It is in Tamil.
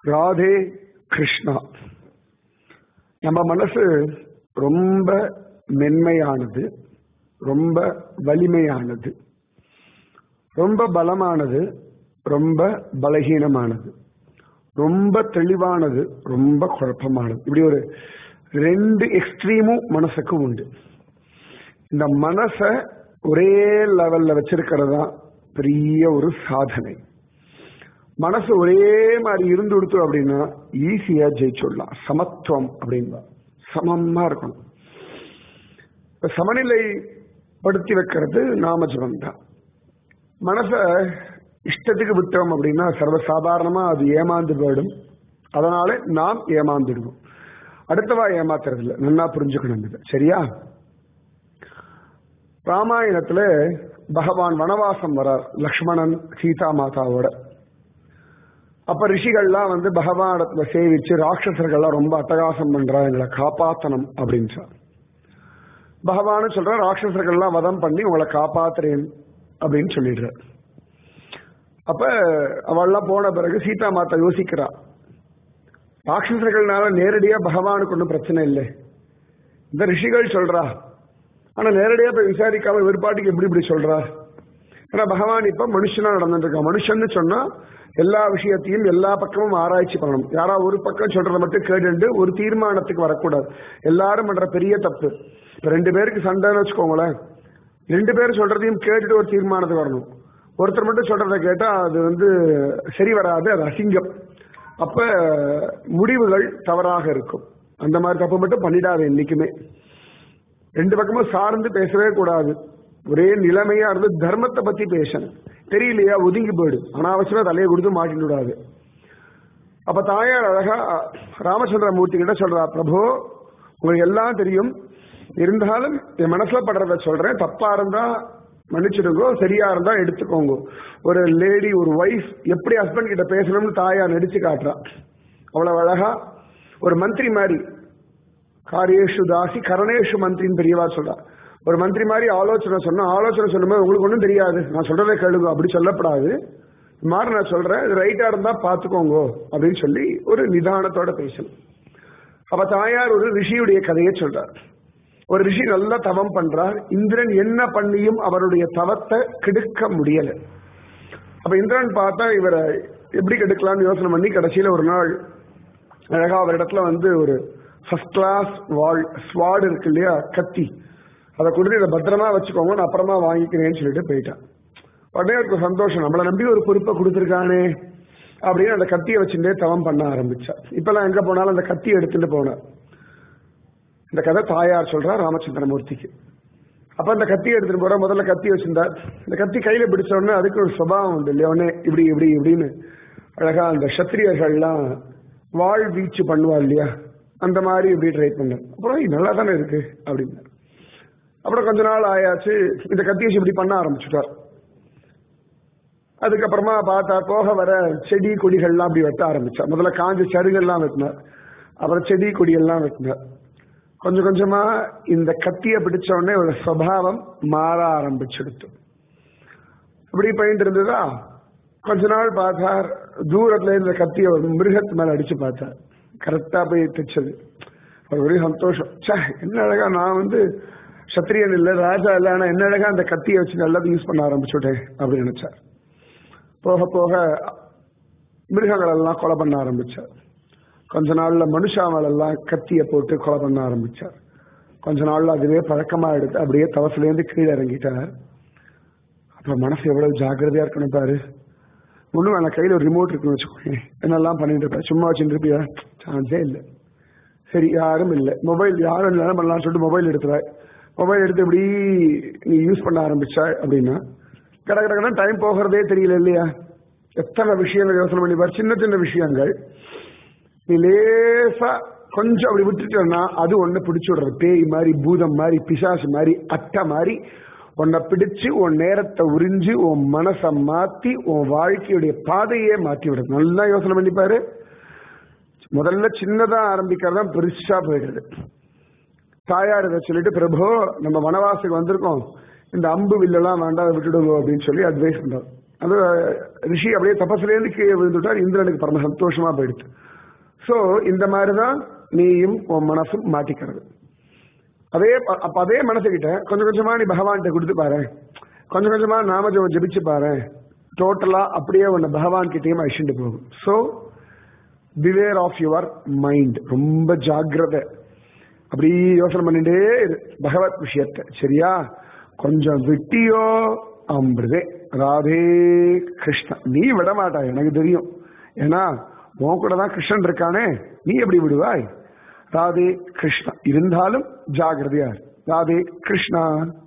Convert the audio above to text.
ராதே கிருஷ்ணா நம்ம மனசு ரொம்ப மென்மையானது ரொம்ப வலிமையானது ரொம்ப பலமானது ரொம்ப பலகீனமானது ரொம்ப தெளிவானது ரொம்ப குழப்பமானது இப்படி ஒரு ரெண்டு எக்ஸ்ட்ரீமும் மனசுக்கு உண்டு இந்த மனசை ஒரே லெவல்ல வச்சிருக்கிறது தான் பெரிய ஒரு சாதனை மனசு ஒரே மாதிரி இருந்து கொடுத்து அப்படின்னா ஈஸியா ஜெயிச்சுடலாம் சமத்துவம் அப்படின்பா சமமா இருக்கணும் இப்ப சமநிலைப்படுத்தி வைக்கிறது நாம ஜபம் தான் மனச இஷ்டத்துக்கு விட்டோம் அப்படின்னா சர்வசாதாரணமா அது ஏமாந்து போயிடும் அதனால நாம் ஏமாந்துடுவோம் அடுத்தவா ஏமாத்துறது இல்லை நல்லா புரிஞ்சுக்கணும் இது சரியா ராமாயணத்துல பகவான் வனவாசம் வரார் லக்ஷ்மணன் சீதா மாதாவோட அப்ப ரிஷிகள்லாம் வந்து பகவானத்துல சேவிச்சு ராட்சசர்கள்லாம் ரொம்ப அட்டகாசம் பண்றா எங்களை காப்பாத்தணும் அப்படின்றார் பகவான் சொல்ற ராட்சசர்கள்லாம் வதம் பண்ணி உங்களை காப்பாத்துறேன் அப்படின்னு சொல்லிடுறார் அப்ப அவள்லாம் போன பிறகு சீதா மாதா யோசிக்கிறா ராட்சசர்கள்னால நேரடியா பகவானுக்கு ஒன்றும் பிரச்சனை இல்லை இந்த ரிஷிகள் சொல்றா ஆனா நேரடியா போய் விசாரிக்காம விற்பாட்டுக்கு எப்படி இப்படி சொல்றா ஏன்னா பகவான் இப்ப மனுஷனா நடந்துட்டு இருக்கா மனுஷன்னு சொன்னா எல்லா விஷயத்தையும் எல்லா பக்கமும் ஆராய்ச்சி பண்ணணும் யாரா ஒரு பக்கம் சொல்றதை மட்டும் கேட்டு ஒரு தீர்மானத்துக்கு வரக்கூடாது எல்லாரும் பண்ற பெரிய தப்பு இப்ப ரெண்டு பேருக்கு சண்டைன்னு வச்சுக்கோங்களேன் ரெண்டு பேரும் சொல்றதையும் கேட்டுட்டு ஒரு தீர்மானத்துக்கு வரணும் ஒருத்தர் மட்டும் சொல்றதை கேட்டா அது வந்து சரி வராது அது அசிங்கம் அப்ப முடிவுகள் தவறாக இருக்கும் அந்த மாதிரி தப்பு மட்டும் பண்ணிடாது என்னைக்குமே ரெண்டு பக்கமும் சார்ந்து பேசவே கூடாது ஒரே நிலைமையா இருந்து தர்மத்தை பத்தி பேசணும் தெரியலையா ஒதுங்கி போயிடு அனாவசியமா தலையை கொடுத்து மாட்டிட்டு விடாது அப்ப தாயார் அழகா ராமச்சந்திர மூர்த்தி கிட்ட சொல்றா பிரபு உங்களுக்கு எல்லாம் தெரியும் இருந்தாலும் என் மனசுல படுறத சொல்றேன் தப்பா இருந்தா மன்னிச்சிடுங்கோ சரியா இருந்தா எடுத்துக்கோங்க ஒரு லேடி ஒரு ஒய்ஃப் எப்படி ஹஸ்பண்ட் கிட்ட பேசணும்னு தாயா நடிச்சு காட்டுறா அவ்வளவு அழகா ஒரு மந்திரி மாதிரி காரியேஷு தாசி கரணேஷு மந்திரின்னு பெரியவா சொல்றா ஒரு மந்திரி மாதிரி ஆலோசனை சொன்னா ஆலோசனை சொல்லும்போது உங்களுக்கு ஒன்றும் தெரியாது நான் சொல்றதை கேளுங்க அப்படி சொல்லப்படாது மாதிரி நான் சொல்றேன் இது ரைட்டா இருந்தா பாத்துக்கோங்க அப்படின்னு சொல்லி ஒரு நிதானத்தோட பேசணும் அப்ப தாயார் ஒரு ரிஷியுடைய கதையை சொல்றார் ஒரு ரிஷி நல்லா தவம் பண்றார் இந்திரன் என்ன பண்ணியும் அவருடைய தவத்தை கெடுக்க முடியல அப்ப இந்திரன் பார்த்தா இவரை எப்படி கெடுக்கலாம்னு யோசனை பண்ணி கடைசியில ஒரு நாள் அழகா அவர் இடத்துல வந்து ஒரு ஃபர்ஸ்ட் கிளாஸ் வால் ஸ்வாடு இருக்கு இல்லையா கத்தி அதை கொடுத்து இதை பத்திரமா வச்சுக்கோங்க நான் அப்புறமா வாங்கிக்கிறேன்னு சொல்லிட்டு போயிட்டான் உடனே அவருக்கு சந்தோஷம் நம்மளை நம்பி ஒரு பொறுப்பை கொடுத்துருக்கானே அப்படின்னு அந்த கத்தியை வச்சுட்டே தவம் பண்ண ஆரம்பிச்சா இப்பெல்லாம் எங்க போனாலும் அந்த கத்தியை எடுத்துட்டு போனார் இந்த கதை தாயார் சொல்றா ராமச்சந்திரமூர்த்திக்கு அப்ப அந்த கத்தியை எடுத்துட்டு போற முதல்ல கத்தி வச்சிருந்தார் இந்த கத்தி கையில பிடிச்ச உடனே அதுக்கு ஒரு சுபாவம் உண்டு இல்லையா உடனே இப்படி இப்படி இப்படின்னு அழகா அந்த சத்திரியர்கள்லாம் வாழ் வீச்சு பண்ணுவா இல்லையா அந்த மாதிரி இப்படி ட்ரை பண்ண அப்புறம் நல்லா தானே இருக்கு அப்படின்னாரு அப்புறம் கொஞ்ச நாள் ஆயாச்சு இந்த கத்தி வச்சு இப்படி பண்ண ஆரம்பிச்சுட்டார் அதுக்கப்புறமா பார்த்தா போக வர செடி கொடிகள்லாம் அப்படி வெட்ட ஆரம்பிச்சா முதல்ல காஞ்ச சருகெல்லாம் வெட்டினார் அப்புறம் செடி கொடியெல்லாம் வெட்டினார் கொஞ்சம் கொஞ்சமா இந்த கத்தியை பிடிச்ச உடனே ஒரு சுவாவம் மாற ஆரம்பிச்சுடுத்து இப்படி போயிட்டு இருந்ததா கொஞ்ச நாள் பார்த்தார் தூரத்துல இந்த கத்தியை ஒரு மிருகத்து மேல அடிச்சு பார்த்தார் கரெக்டா போய் தைச்சது அவர் ஒரே சந்தோஷம் சே என்ன அழகா நான் வந்து சத்திரியன் இல்லை ராஜா இல்லை ஆனா என்ன அழகா அந்த கத்தியை வச்சு நல்லா யூஸ் பண்ண ஆரம்பிச்சுட்டேன் அப்படின்னு நினைச்சார் போக போக மிருகங்கள் எல்லாம் கொலை பண்ண ஆரம்பிச்சார் கொஞ்ச நாள்ல மனுஷாவளெல்லாம் கத்தியை போட்டு கொலை பண்ண ஆரம்பிச்சார் கொஞ்ச நாள்ல அதுவே பழக்கமா எடுத்து அப்படியே தவசிலேருந்து கீழே இறங்கிட்டார் அப்ப மனசு எவ்வளவு ஜாக்கிரதையா இருக்கணும் பாரு ஒண்ணும் வேணாம் கையில ஒரு ரிமோட் இருக்குன்னு வச்சுக்கோங்க என்னெல்லாம் பண்ணிட்டு இருப்பேன் சும்மா வச்சுட்டு இருப்பியா சான்ஸே இல்லை சரி யாரும் இல்லை மொபைல் யாரும் இல்லை பண்ணலாம்னு சொல்லிட்டு மொபைல் எடுத்துறாய் மொபைல் எடுத்து இப்படி நீ யூஸ் பண்ண ஆரம்பிச்சா அப்படின்னா கட கடக்கடா டைம் போகிறதே தெரியல இல்லையா எத்தனை விஷயங்கள் யோசனை பண்ணி பாரு சின்ன சின்ன விஷயங்கள் நீ லேசா கொஞ்சம் அப்படி விட்டுட்டோம்னா அது ஒன்னு பிடிச்சு விடுறது பேய் மாதிரி பூதம் மாதிரி பிசாசு மாதிரி அட்டை மாதிரி உன்னை பிடிச்சு உன் நேரத்தை உறிஞ்சு உன் மனசை மாத்தி உன் வாழ்க்கையுடைய பாதையே மாத்தி விடுறது நல்லா யோசனை பண்ணிப்பாரு முதல்ல சின்னதா ஆரம்பிக்கிறதா பெருசா போயிடுது தாயார் இதை சொல்லிட்டு பிரபு நம்ம வனவாசுக்கு வந்திருக்கோம் இந்த அம்பு வில்லெல்லாம் வேண்டாம் அதை விட்டுடுங்க அப்படின்னு சொல்லி அட்வைஸ் பண்றாரு அது ரிஷி அப்படியே தபஸ்லேருந்து கீழே விழுந்துட்டார் இந்திரனுக்கு பரம சந்தோஷமா போயிடுது ஸோ இந்த மாதிரி தான் நீயும் உன் மனசும் மாட்டிக்கிறது அதே ப- அப்ப அதே மனசுகிட்ட கொஞ்சம் கொஞ்சமா நீ பகவான்கிட்ட கொடுத்து பாரு கொஞ்சம் கொஞ்சமா நாம ஜெபம் ஜெபிச்சு பாரு டோட்டலா அப்படியே உன்னை பகவான் கிட்டேயும் அழிச்சுட்டு போகும் so beware of your mind ரொம்ப ஜாக்கிரதை அப்படி யோசனை பண்ணிட்டே இரு பகவத் விஷயத்தை சரியா கொஞ்சம் விட்டியோ அம்பிரதே ராதே கிருஷ்ணா நீ விட மாட்டாய் எனக்கு தெரியும் ஏன்னா உன் கூட தான் கிருஷ்ணன் இருக்கானே நீ எப்படி விடுவாய் ராதே கிருஷ்ணா இருந்தாலும் ஜாகிரதையா இரு. ராதே கிருஷ்ணா